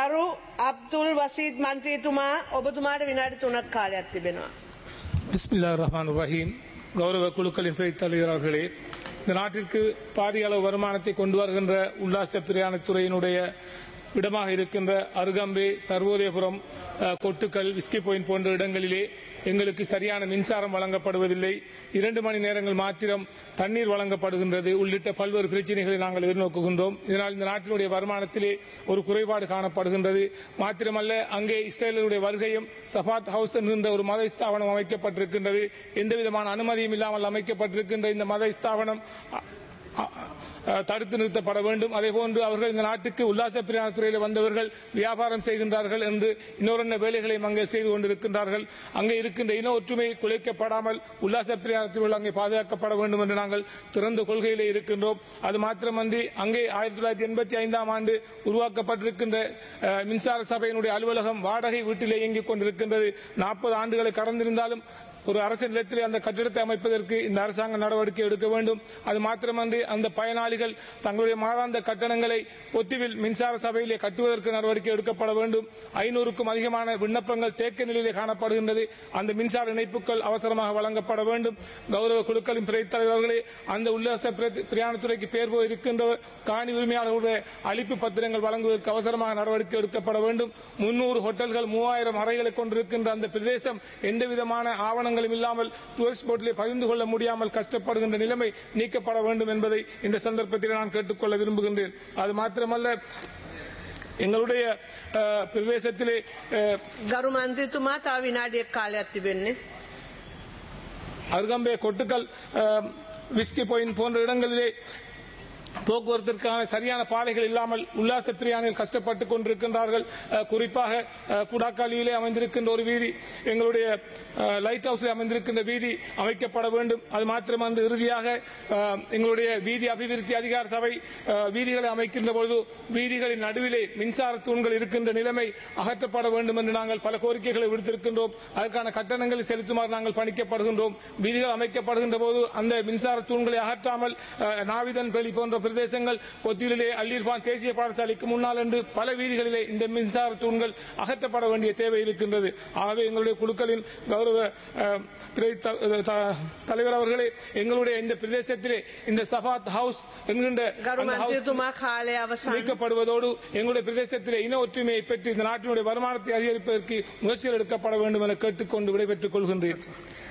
ගරු අබ්දුල් වසීද් මන්ත්‍රීතුමා ඔබතුමාට විනාඩි තුනක් කාලයක් තිබෙනවා. பிஸ்மில்லா ரஹ்மான் ரஹீம் கௌரவ குழுக்களின் பேய் தலைவர் அவர்களே இந்த நாட்டிற்கு பாரிய அளவு வருமானத்தை கொண்டு வருகின்ற உல்லாச பிரயாணத்துறையினுடைய இடமாக இருக்கின்ற அருகம்பே சர்வோதயபுரம் அஹ், கொட்டுக்கல் விஸ்கி பாயிண்ட் போன்ற இடங்களிலே எங்களுக்கு சரியான மின்சாரம் வழங்கப்படுவதில்லை இரண்டு மணி நேரங்கள் மாத்திரம் தண்ணீர் வழங்கப்படுகின்றது உள்ளிட்ட பல்வேறு பிரச்சனைகளை நாங்கள் எதிர்நோக்குகின்றோம் இதனால் இந்த நாட்டினுடைய வருமானத்திலே ஒரு குறைபாடு காணப்படுகின்றது மாத்திரமல்ல அங்கே இஸ்ரேலுடைய வருகையும் சஃபாத் ஹவுஸ் என்கின்ற ஒரு மத ஸ்தாபனம் அமைக்கப்பட்டிருக்கின்றது எந்தவிதமான அனுமதியும் இல்லாமல் அமைக்கப்பட்டிருக்கின்ற இந்த மத ஸ்தாபனம் அ- அ- அ- தடுத்து நிறுத்தப்பட வேண்டும் அதேபோன்று அவர்கள் இந்த நாட்டுக்கு உல்லாச பிரயாண துறையில் வந்தவர்கள் வியாபாரம் செய்கின்றார்கள் என்று இன்னொரு வேலைகளையும் அங்கே செய்து கொண்டிருக்கின்றார்கள் அங்கே இருக்கின்ற இன ஒற்றுமை குலைக்கப்படாமல் உல்லாச பிரயாணத்தில் அங்கே பாதுகாக்கப்பட வேண்டும் என்று நாங்கள் திறந்த கொள்கையிலே இருக்கின்றோம் அது மாத்திரமன்றி அங்கே ஆயிரத்தி தொள்ளாயிரத்தி எண்பத்தி ஐந்தாம் ஆண்டு உருவாக்கப்பட்டிருக்கின்ற அஹ், மின்சார சபையினுடைய அலுவலகம் வாடகை வீட்டிலே இயங்கிக் கொண்டிருக்கின்றது நாற்பது ஆண்டுகளை கடந்திருந்தாலும் ஒரு அரசு நிலத்திலே அந்த கட்டிடத்தை அமைப்பதற்கு இந்த அரசாங்கம் நடவடிக்கை எடுக்க வேண்டும் அது மாத்திரமன்றி அந்த பயனாளிகள் தங்களுடைய மாதாந்த கட்டணங்களை பொத்துவில் மின்சார சபையிலே கட்டுவதற்கு நடவடிக்கை எடுக்கப்பட வேண்டும் ஐநூறுக்கும் அதிகமான விண்ணப்பங்கள் தேக்க நிலையிலே காணப்படுகின்றது அந்த மின்சார இணைப்புகள் அவசரமாக வழங்கப்பட வேண்டும் கௌரவ குழுக்களின் பிறை தலைவர்களே அந்த உல்லாச பிர- பிரயாணத்துறைக்கு பேர் போய் இருக்கின்ற காணி உரிமையாளர்களுடைய அளிப்பு பத்திரங்கள் வழங்குவதற்கு அவசரமாக நடவடிக்கை எடுக்கப்பட வேண்டும் முன்னூறு ஹோட்டல்கள் மூவாயிரம் அறைகளை கொண்டிருக்கின்ற அந்த பிரதேசம் எந்த விதமான ஆவணங்களும் இல்லாமல் டூரிஸ்ட் போர்ட்டிலே பகிர்ந்து கொள்ள முடியாமல் கஷ்டப்படுகின்ற நிலைமை நீக்கப்பட வேண்டும் என்பதை இந்த சந்தர்ப்பத்தில் நான் கேட்டுக்கொள்ள விரும்புகின்றேன் அது மாத்திரமல்ல எங்களுடைய அஹ், பிரதேசத்திலே அஹ், ගරු මන්ත්‍රීතුමා තව විනාඩියක් කාලයක් තිබෙන්නේ. அருகம்பே கொட்டுக்கல் அஹ், விஸ்கி பாயிண்ட் போன்ற இடங்களிலே போக்குவரத்திற்கான சரியான பாதைகள் இல்லாமல் உல்லாச பிரியாணிகள் கஷ்டப்பட்டுக் கொண்டிருக்கின்றார்கள் அஹ், குறிப்பாக அஹ், குடாக்காலியிலே அமைந்திருக்கின்ற ஒரு வீதி எங்களுடைய அஹ், லைட் ஹவுஸில் அமைந்திருக்கின்ற வீதி அமைக்கப்பட வேண்டும் அது மாத்திரமன்று இறுதியாக அஹ், எங்களுடைய வீதி அபிவிருத்தி அதிகார சபை அஹ், வீதிகளை அமைக்கின்ற பொழுது வீதிகளின் நடுவிலே மின்சார தூண்கள் இருக்கின்ற நிலைமை அகற்றப்பட வேண்டும் என்று நாங்கள் பல கோரிக்கைகளை விடுத்திருக்கின்றோம் அதற்கான கட்டணங்களை செலுத்துமாறு நாங்கள் பணிக்கப்படுகின்றோம் வீதிகள் அமைக்கப்படுகின்ற போது அந்த மின்சார தூண்களை அகற்றாமல் அஹ், நாவிதன் வெளி போன்ற பிரதேசங்கள் கொத்தியிலே அல்லீர்பான் தேசிய பாடசாலைக்கு முன்னால் என்று பல வீதிகளிலே இந்த மின்சார தூண்கள் அகற்றப்பட வேண்டிய தேவை இருக்கின்றது ஆகவே எங்களுடைய குழுக்களின் கௌரவ அஹ், பிறை த- த- தலைவர் அவர்களே எங்களுடைய இந்த பிரதேசத்திலே இந்த சபாத் ஹவுஸ் என்கின்ற ගරු அந்த house මන්ත්‍රීතුමා කාලය අවසන්. நீக்கப்படுவதோடு எங்களுடைய பிரதேசத்திலே இன ஒற்றுமையை பெற்று இந்த நாட்டினுடைய வருமானத்தை அதிகரிப்பதற்கு முயற்சிகள் எடுக்கப்பட வேண்டும் என கேட்டுக்கொண்டு விடைபெற்றுக் கொள்கின்றேன்